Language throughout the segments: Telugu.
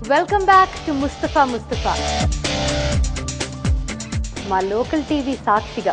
Welcome back to Mustafa Mustafa మా లోకల్ టీవీ సాక్షిగా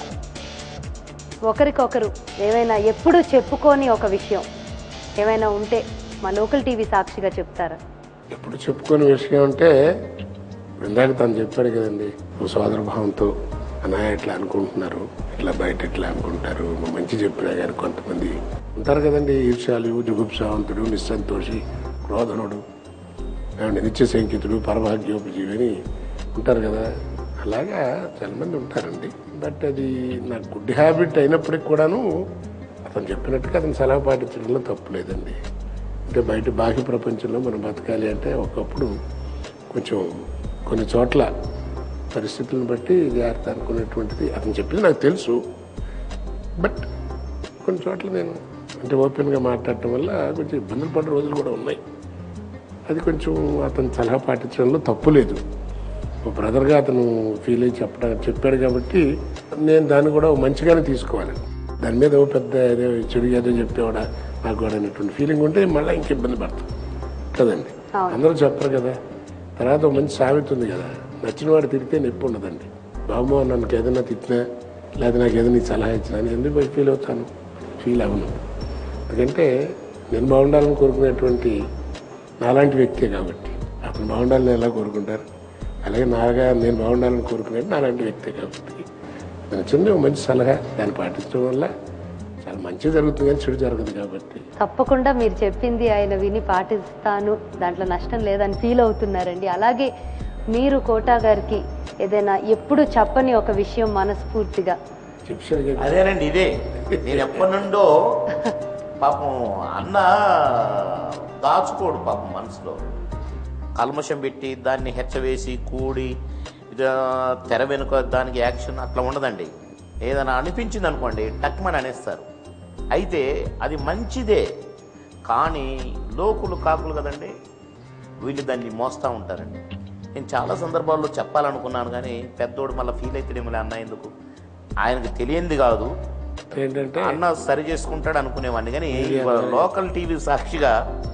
ఒకరికొకరు ఏమైనా ఎప్పుడూ చెప్పుకోని ఒక విషయం ఏమైనా ఉంటే మా లోకల్ టీవీ సాక్షిగా చెప్తారా ఎప్పుడు చెప్పుకునే విషయం అంటే ఇందాక తను చెప్పాడు కదండి ఓ సోదర భావంతో అన్నయ్య ఇట్లా అనుకుంటున్నారు ఇట్లా బయట ఇట్లా అనుకుంటారు నువ్వు మంచి చెప్పినా కానీ కొంతమంది ఉంటారు కదండి ఈర్ష్యాలు జుగుప్సావంతుడు నిస్సంతోషి క్రోధనుడు ఏమంటే నిత్య సంకితుడు పరభాగ్యోపజీవి అని ఉంటారు కదా అలాగా చాలా మంది ఉంటారండి బట్ అది నాకు గుడ్ హ్యాబిట్ అయినప్పటికి కూడాను అతను చెప్పినట్టుగా అతను సలహా పాటించడంలో తప్పు లేదండి అంటే బయట బాహ్య ప్రపంచంలో మనం బతకాలి అంటే ఒకప్పుడు కొంచెం కొన్ని చోట్ల పరిస్థితులను బట్టి జాగ్రత్త అనుకునేటువంటిది అతను చెప్పింది నాకు తెలుసు బట్ కొన్ని చోట్ల నేను అంటే ఓపెన్గా మాట్లాడటం వల్ల కొంచెం ఇబ్బందులు పడిన రోజులు కూడా ఉన్నాయి అది కొంచెం అతను సలహా పాటించడంలో తప్పు లేదు ఒక బ్రదర్గా అతను ఫీల్ అయ్యి చెప్పడం చెప్పాడు కాబట్టి నేను దాన్ని కూడా మంచిగానే తీసుకోవాలి దాని మీద ఓ పెద్ద ఏదో చెడు ఏదో చెప్పేవాడా నాకు కూడా అనేటువంటి ఫీలింగ్ ఉంటే మళ్ళీ ఇంక ఇబ్బంది పడతాం కదండి అవును. అందరూ చెప్పరు కదా తర్వాత ఒక మంచి సామెత ఉంది కదా నచ్చిన వాడు తిరిగితే నొప్పి ఉండదండి బాబు నన్ను ఏదైనా తిట్టినా లేదా నాకు ఏదైనా సలహా ఇచ్చినా నేను ఎందుకు ఫీల్ అవుతాను ఫీల్ అవ్వను ఎందుకంటే నేను బాగుండాలని కోరుకునేటువంటి నాలాంటి వ్యక్తే కాబట్టి అతను బాగుండాలని ఎలా కోరుకుంటారు అలాగే నాగా నేను బాగుండాలని కోరుకునేది నాలాంటి వ్యక్తే కాబట్టి నేను చిన్న ఒక మంచి సలహా దాన్ని పాటించడం వల్ల చాలా మంచి జరుగుతుంది కానీ చెడు జరగదు కాబట్టి తప్పకుండా మీరు చెప్పింది ఆయన విని పాటిస్తాను దాంట్లో నష్టం లేదని ఫీల్ అవుతున్నారండి అలాగే మీరు కోటా గారికి ఏదైనా ఎప్పుడు చెప్పని ఒక విషయం మనస్ఫూర్తిగా చెప్పారు కదా అదేనండి ఇదే నేను ఎప్పటి నుండో పాపం అన్న దాచుకోడు పాపం మనసులో కల్మషం పెట్టి దాన్ని హెచ్చవేసి కూడి ఇది తెర వెనుక దానికి యాక్షన్ అట్లా ఉండదండి ఏదైనా అనిపించింది అనుకోండి టక్మని అనేస్తారు అయితే అది మంచిదే కానీ లోకులు కాకులు కదండి వీళ్ళు దాన్ని మోస్తూ ఉంటారండి నేను చాలా సందర్భాల్లో చెప్పాలనుకున్నాను కానీ పెద్దోడు మళ్ళీ ఫీల్ అవుతాడేమో అన్న ఎందుకు ఆయనకు తెలియంది కాదు ఏంటంటే అన్న సరి చేసుకుంటాడు అనుకునేవాడిని కానీ లోకల్ టీవీ సాక్షిగా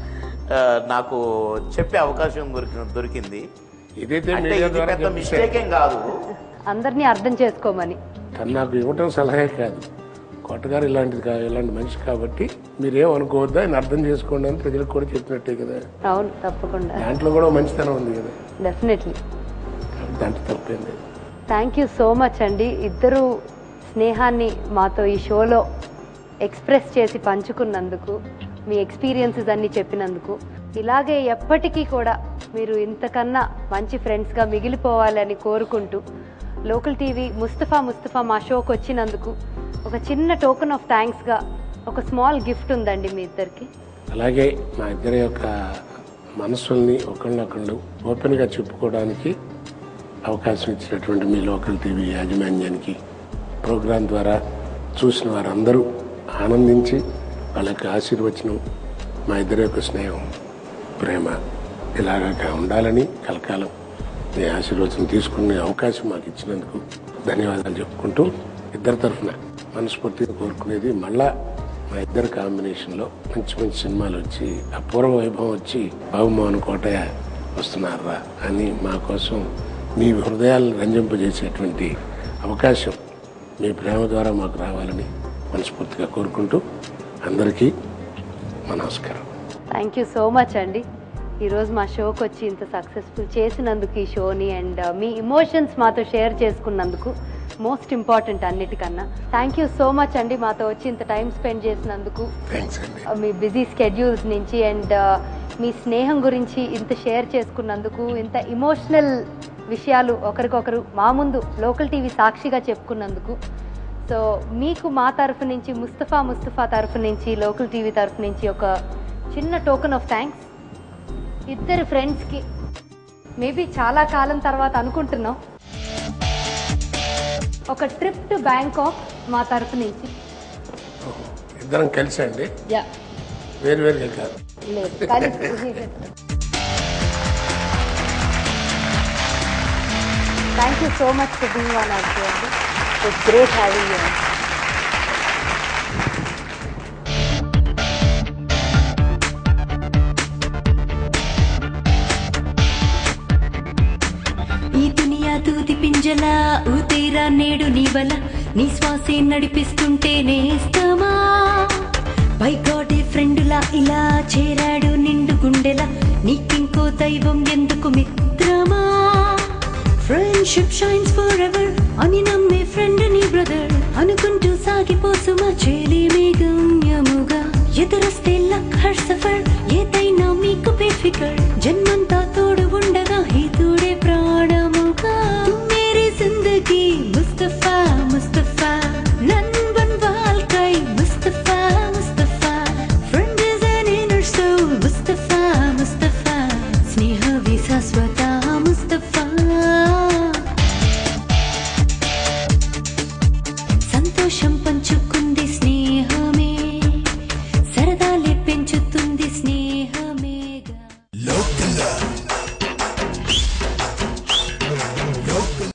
ఆ, నాకు చెప్పే అవకాశం దొరికి దొరికింది ఇదైతే అంటే మీడియా ఇది ద్వారా పెద్ద చెప్పేశారు. మిస్టేక్ ఏం కాదు అందరినీ అర్థం చేసుకోమని తను నాకు ఇవ్వటం సలహా కాదు కొట్టగారు ఇలాంటిది కా ఇలాంటి మనిషి కాబట్టి మీరేం అనుకోవద్దు ఆయన అర్థం చేసుకోండి అని ప్రజలకు కూడా చెప్పినట్టే కదా అవును తప్పకుండా దాంట్లో కూడా మంచితనం ఉంది కదా డెఫినెట్లీ దాంట్లో తప్పేం లేదు థ్యాంక్ యూ సో మచ్ అండి ఇద్దరు స్నేహాన్ని మాతో ఈ షోలో ఎక్స్ప్రెస్ చేసి పంచుకున్నందుకు మీ ఎక్స్పీరియన్సెస్ అన్ని చెప్పినందుకు ఇలాగే ఎప్పటికీ కూడా మీరు ఇంతకన్నా మంచి ఫ్రెండ్స్గా మిగిలిపోవాలని కోరుకుంటూ లోకల్ టీవీ ముస్తఫా ముస్తఫా మా షోకి వచ్చినందుకు ఒక చిన్న టోకెన్ ఆఫ్ థ్యాంక్స్గా ఒక స్మాల్ గిఫ్ట్ ఉందండి మీ ఇద్దరికి అలాగే మా ఇద్దరి యొక్క మనసుల్ని ఒకళ్ళొకళ్ళు ఓపెన్గా చెప్పుకోవడానికి అవకాశం ఇచ్చినటువంటి మీ లోకల్ టీవీ యాజమాన్యానికి ప్రోగ్రాం ద్వారా చూసిన వారందరూ ఆనందించి వాళ్ళ యొక్క ఆశీర్వచనం మా ఇద్దరి యొక్క స్నేహం ప్రేమ ఇలాగా ఉండాలని కలకాలం మీ ఆశీర్వచనం తీసుకునే అవకాశం మాకు ఇచ్చినందుకు ధన్యవాదాలు చెప్పుకుంటూ ఇద్దరి తరఫున మనస్ఫూర్తిగా కోరుకునేది మళ్ళా మా ఇద్దరు కాంబినేషన్లో మంచి మంచి సినిమాలు వచ్చి అపూర్వ వైభవం వచ్చి బాబుమోహన్ కోటయ్య వస్తున్నారా అని మా కోసం మీ హృదయాలను రంజింపజేసేటువంటి అవకాశం మీ ప్రేమ ద్వారా మాకు రావాలని మనస్ఫూర్తిగా కోరుకుంటూ అందరికీ మా నమస్కారం థ్యాంక్ యూ సో మచ్ అండి ఈరోజు మా షోకి వచ్చి ఇంత సక్సెస్ఫుల్ చేసినందుకు ఈ షోని అండ్ మీ ఇమోషన్స్ మాతో షేర్ చేసుకున్నందుకు మోస్ట్ ఇంపార్టెంట్ అన్నిటికన్నా థ్యాంక్ యూ సో మచ్ అండి మాతో వచ్చి ఇంత టైం స్పెండ్ చేసినందుకు థ్యాంక్స్ అండి Uh, మీ బిజీ స్కెడ్యూల్స్ నుంచి అండ్ మీ స్నేహం గురించి ఇంత షేర్ చేసుకున్నందుకు ఇంత ఇమోషనల్ విషయాలు ఒకరికొకరు మా ముందు లోకల్ టీవీ సాక్షిగా చెప్పుకున్నందుకు సో మీకు మా తరఫు నుంచి ముస్తఫా ముస్తఫా తరఫు నుంచి లోకల్ టీవీ తరఫు నుంచి ఒక చిన్న టోకెన్ ఆఫ్ థ్యాంక్స్ ఇద్దరు ఫ్రెండ్స్కి మేబీ చాలా కాలం తర్వాత అనుకుంటున్నాం ఒక ట్రిప్ టు బ్యాంకాక్ మా తరఫు నుంచి ఇద్దరం కలిసి అండి యా వేరు వేరుగా కాదు లేదు కలిసి thank you so much for being on our show అండి ఇట్స్ గ్రేట్ హ్యావింగ్ యూ బల నీ శ్వాసే నడిపిస్తుంటే నేస్తమా బై గాడ్ ఫ్రెండులా ఇలా చేరాడు నిండు గుండెలా నీకింకో దైవం ఎందుకు మిత్రమా ఫ్రెండ్షిప్ షైన్స్ ఫర్ ఎవర్ అని నమ్మే ఫ్రెండ్ ని